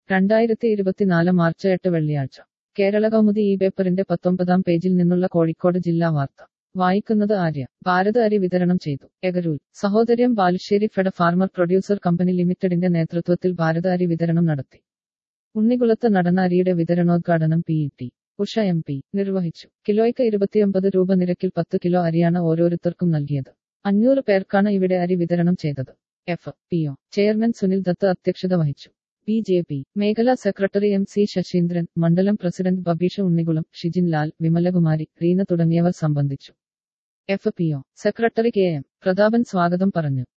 രണ്ടായിരത്തി ഇരുപത്തിനാല് മാർച്ച് എട്ട് വെള്ളിയാഴ്ച കേരള കൗമുദി ഈ പേപ്പറിന്റെ പത്തൊമ്പതാം പേജിൽ നിന്നുള്ള കോഴിക്കോട് ജില്ലാ വാർത്ത വായിക്കുന്നത് ആര്യ ഭാരത് അരി വിതരണം ചെയ്തു എഗരൂൽ സഹോദര്യം ബാലുശ്ശേരി ഫെഡ ഫാർമർ പ്രൊഡ്യൂസർ കമ്പനി ലിമിറ്റഡിന്റെ നേതൃത്വത്തിൽ ഭാരത് അരി വിതരണം നടത്തി ഉണ്ണികുളത്ത് നടന്ന അരിയുടെ വിതരണോദ്ഘാടനം P T Usha M P നിർവഹിച്ചു കിലോയ്ക്ക് ഇരുപത്തിയൊമ്പത് രൂപ നിരക്കിൽ പത്ത് കിലോ അരിയാണ് ഓരോരുത്തർക്കും നൽകിയത് അഞ്ഞൂറ് പേർക്കാണ് ഇവിടെ അരി വിതരണം ചെയ്തത് F P O chairman Sunil Dutt അധ്യക്ഷത വഹിച്ചു ബി ജെ പി മേഖലാ സെക്രട്ടറി എം സി ശശീന്ദ്രൻ മണ്ഡലം പ്രസിഡന്റ് ബബീഷ ഉണ്ണികുളം ഷിജിൻ ലാൽ വിമലകുമാരി റീന തുടങ്ങിയവർ സംബന്ധിച്ചു F P O secretary K M Prathapan സ്വാഗതം പറഞ്ഞു